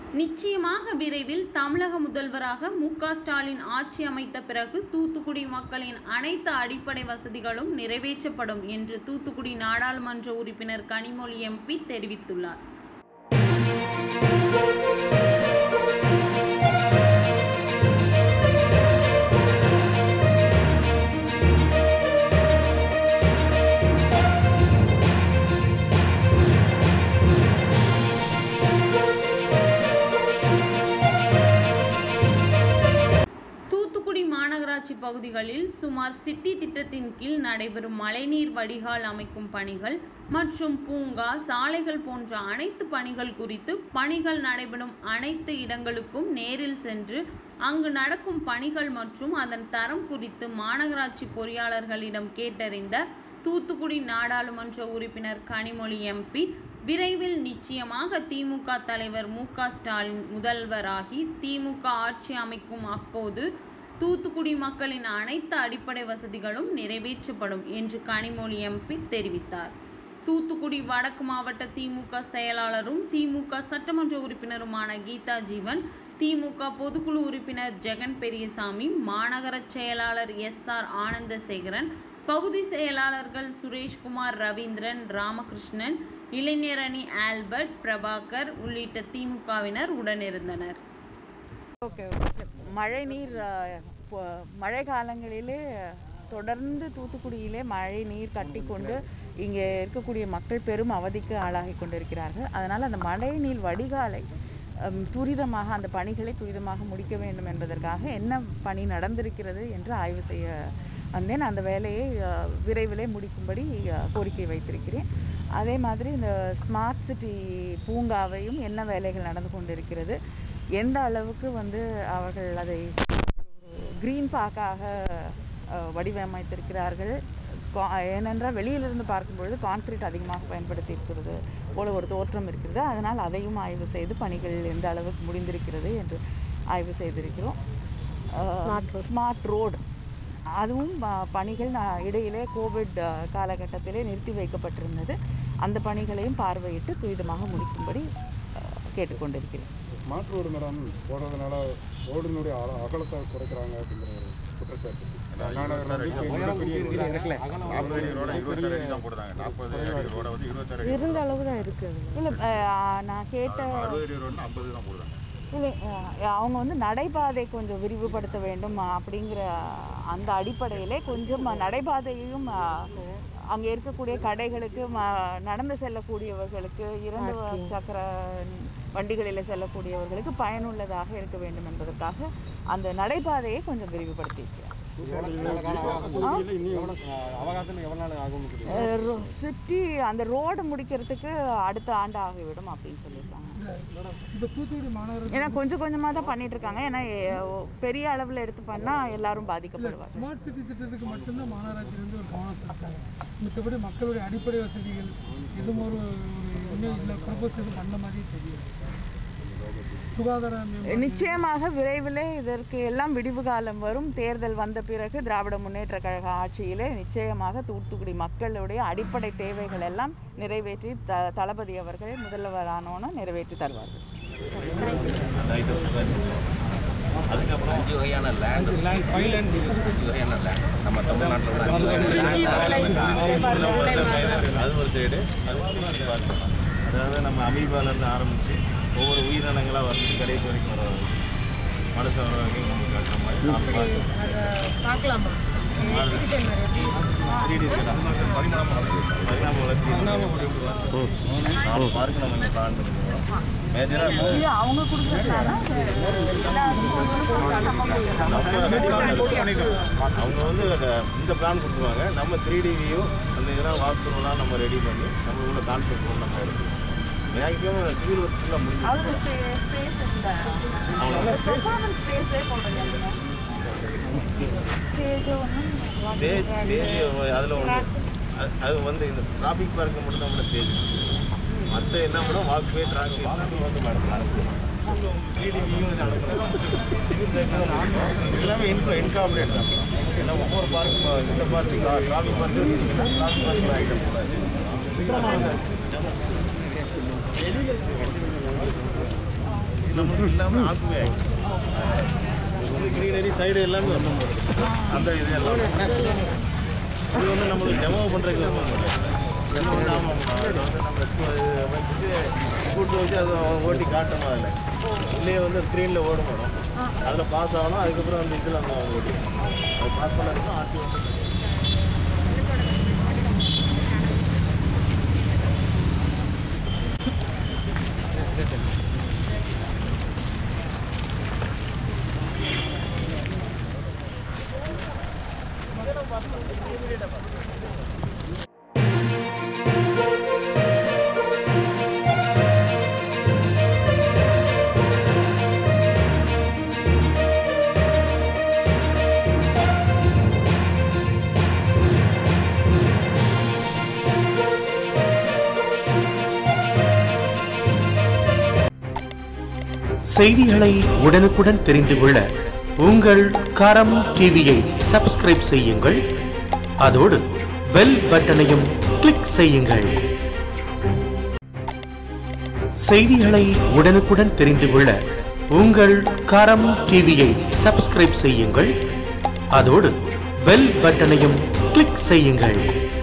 நிச்சயமாக விரைவில் தமிழக முதல்வராக மு க ஸ்டாலின் ஆட்சி அமைத்த பிறகு தூத்துக்குடி மக்களின் அனைத்து அடிப்படை வசதிகளும் நிறைவேற்றப்படும் என்று தூத்துக்குடி நாடாளுமன்ற உறுப்பினர் கனிமொழி எம்பி தெரிவித்துள்ளார் தூத்துக்குடி மாநகராட்சி பகுதிகளில் சுமார் சிட்டி திட்டத்தின் கீழ் நடைபெறும் மழைநீர் வடிகால் அமைக்கும் பணிகள் மற்றும் பூங்கா சாலைகள் போன்ற அனைத்து பணிகள் குறித்து பணிகள் நடைபெறும் அனைத்து இடங்களுக்கும் நேரில் சென்று அங்கு நடக்கும் பணிகள் மற்றும் அதன் தரம் குறித்து மாநகராட்சி பொறியாளர்களிடம் கேட்டறிந்த தூத்துக்குடி நாடாளுமன்ற உறுப்பினர் கனிமொழி எம்பி விரைவில் நிச்சயமாக திமுக தலைவர் மு க ஸ்டாலின் முதல்வராகி திமுக ஆட்சி அமைக்கும் அப்போது தூத்துக்குடி மக்களின் அனைத்து அடிப்படை வசதிகளும் நிறைவேற்றப்படும் என்று கனிமொழி எம்பி தெரிவித்தார் தூத்துக்குடி வடக்கு மாவட்ட திமுக செயலாளரும் திமுக சட்டமன்ற உறுப்பினருமான கீதா ஜீவன் திமுக பொதுக்குழு உறுப்பினர் ஜெகன் பெரியசாமி மாநகர செயலாளர் எஸ் ஆர் ஆனந்தசேகரன் பகுதி செயலாளர்கள் சுரேஷ்குமார் ரவீந்திரன் ராமகிருஷ்ணன் இளைஞரணி ஆல்பர்ட் பிரபாகர் உள்ளிட்ட திமுகவினர் உடனிருந்தனர் ஓகே ஓகே மழை நீர் மழை காலங்களிலே தொடர்ந்து தூத்துக்குடியிலே மழை நீர் கட்டி கொண்டு இங்கே இருக்கக்கூடிய மக்கள் பெரும் அவதிக்கு ஆளாகி கொண்டிருக்கிறார்கள் அதனால் அந்த மழை நீர் வடிகாலை ஹம், துரிதமாக அந்த பணிகளை துரிதமாக முடிக்க வேண்டும் என்பதற்காக என்ன பணி நடந்திருக்கிறது என்று ஆய்வு செய்ய வந்தேன் அந்த வேலையை அஹ், விரைவிலே முடிக்கும்படி அஹ், கோரிக்கை வைத்திருக்கிறேன் அதே மாதிரி இந்த ஸ்மார்ட் சிட்டி பூங்காவையும் என்ன வேலைகள் நடந்து கொண்டிருக்கிறது எந்த அளவுக்கு வந்து அவர்கள் அதை க்ரீன் பார்க்காக அஹ், வடிவமைத்திருக்கிறார்கள் கா- ஏனென்றால் வெளியிலிருந்து பார்க்கும்பொழுது கான்கிரீட் அதிகமாக பயன்படுத்தி இருக்கிறது போல ஒரு தோற்றம் இருக்கிறது அதனால் அதையும் ஆய்வு செய்து பணிகள் எந்த அளவுக்கு முடிந்திருக்கிறது என்று ஆய்வு செய்திருக்கிறோம் ஸ்மார்ட் ஸ்மார்ட் ரோடு அதுவும் அஹ், பணிகள் நான் இடையிலே கோவிட் அஹ், காலகட்டத்திலே நிறுத்தி வைக்கப்பட்டிருந்தது அந்த பணிகளையும் பார்வையிட்டு துரிதமாக முடிக்கும்படி அஹ், கேட்டுக்கொண்டிருக்கிறேன் ஸ்மார்ட் ரோடு மேடம் போடுறதுனால ரோடினுடைய அக- அகலத்தை குறைக்கிறாங்க அப்படிங்கிற ஒரு குற்றச்சாட்டு அண்ணா நகர் வந்து இப்ப மிகப்பெரிய நாற்பது அடி ரோட இருபத்தாறு அடி தான் போடுறாங்க நாற்பது அடி ரோட வந்து இருபத்தாறு அடி இருந்த அளவு தான் இருக்குது இல்லை நான் கேட்ட அறுபது அடி ரோடுனா ஐம்பது தான் போடுறாங்க இல்லை அஹ், அவங்க வந்து நடைபாதை கொஞ்சம் விரிவுபடுத்த வேண்டும் அஹ், அப்படிங்கிற அந்த அடிப்படையிலே கொஞ்சம் நடைபாதையையும் அங்கே இருக்கக்கூடிய கடைகளுக்கு ம- நடந்து செல்லக்கூடியவர்களுக்கு இரண்டு சக்கர வண்டிகளில் செல்லக்கூடியவர்களுக்கு பயனுள்ளதாக இருக்க வேண்டும் என்பதற்காக அந்த நடைபாதையை கொஞ்சம் விரிவுபடுத்தியிருக்கிறார் சிட்டி அந்த ரோடு முடிக்கிறதுக்கு அடுத்த ஆண்டு ஆகிவிடும் அப்படின்னு சொல்லியிருக்காங்க இப்போ தூத்துக்குடி மாநகர ஏன்னா கொஞ்சம் கொஞ்சமாக தான் பண்ணிட்டு இருக்காங்க ஏன்னா எ- பெரிய அளவில் எடுத்து பண்ணால் எல்லாரும் பாதிக்கப்படுவாங்க ஸ்மார்ட் சிட்டி திட்டத்துக்கு மட்டும்தான் மாநகராட்சியிலேருந்து ஒரு கவனம் செலுத்தாங்க மற்றபடி மக்களுடைய அடிப்படை வசதிகள் எதுவும் ஒரு ஒரு இன்னும் இல்லை ப்ரப்போஸ் எதுவும் பண்ண மாதிரி தெரியல சுகாதார மேம்பாடு நிச்சயமாக விரைவிலே இதற்கு எல்லாம் விடிவு காலம் வரும் தேர்தல் வந்த பிறகு திராவிட முன்னேற்ற கழக ஆட்சியிலே நிச்சயமாக தூத்துக்குடி மக்களுடைய அடிப்படை தேவைகள் எல்லாம் நிறைவேற்றி த தளபதி அவர்கள் முதல்வரானோன்னு நிறைவேற்றி தருவார்கள் அதுக்கப்புறம் அஞ்சு வகையான லேண்ட் அஞ்சு வகையான லேண்ட் நம்ம தமிழ்நாட்டில் உள்ள அஞ்சு வகையான land. அது ஒரு சைடு அது வந்து பார்க்கலாம் அதாவது நம்ம அமீபாலேருந்து ஆரம்பித்து ஒவ்வொரு உயிரினங்களாக வந்து கடைசி வரைக்கும் வர மனுஷன் வர வரைக்கும் நம்ம காட்டுற மாதிரி நாலு பார்க்க பார்க்கலாமா த்ரீ டி பரிமாணம் பரிணாம வளர்ச்சி நாலு பார்க்கு நம்ம இங்கே பிளான் பண்ணிருக்கோம் மேஜராக இது அவங்க கொடுக்குறதுனால அவங்க வந்து அந்த- இந்த பிளான் கொடுத்துருவாங்க நம்ம த்ரீ டி வியூ அந்த இதெல்லாம் வாக் த்ரூலாம் நம்ம ரெடி பண்ணி நம்ம உள்ள கான்செப்ட் போட்டு நம்ம எடுக்கணும் மேக்ஸிமம் சிவில் ஒர்க் ஃபுல்லாக முடிஞ்சு அவருக்கு ஸ்பேஸ் இல்லை பெர்ஃபார்மன்ஸ் ஸ்பேஸே போடுறது ஸ்டேஜ் ஒன்றும் ஸ்டேஜ் ஸ்டேஜ் அதில் ஒன்று அது- அது வந்து இந்த டிராஃபிக் பார்க்க மட்டும் தான் ஸ்டேஜ் மற்ற என்ன கூட வாக் வே ட்ராக் எல்லாமே வந்து மேடம் நடக்கும் three D view civil cycle எல்லாமே இன்கோ இன்கார்பரேட் தான் ஏன்னா ஒவ்வொரு பார்க்கும் இந்த parking traffic parking traffic parking item கூட நம்மளுக்கு இல்லாமல் ஆக்குவே வந்து க்ரீனரி சைடு எல்லாமே வரணும் அந்த இது எல்லாம் இது வந்து நம்மளுக்கு டெமோ பண்ணுறதுக்கு டெமோ வந்து ஆமாம் அது வந்து நம்ம ஸ்கூ- இது வச்சுட்டு கூட்டு வச்சு அதை ஓட்டி காட்டணும் அதில் இல்லையே வந்து ஸ்க்ரீனில் ஓட போகணும் அதில் பாஸ் ஆகணும் அதுக்கப்புறம் அந்த இதில் நம்ம ஓட்டி அது பாஸ் பண்ணதுக்கு ஆர்டி வந்து செய்திகளை உடனுக்குடன் தெரிந்து கொள்ள உங்கள் கரம் டிவியை சப்ஸ்கிரைப் செய்யுங்கள் அதோடு பெல் பட்டனையும் கிளிக் செய்யுங்கள் செய்திகளை உடனுக்குடன் தெரிந்து கொள்ள உங்கள் கரம் டிவியை சப்ஸ்கிரைப் செய்யுங்கள் அதோடு பெல் பட்டனையும் கிளிக் செய்யுங்கள்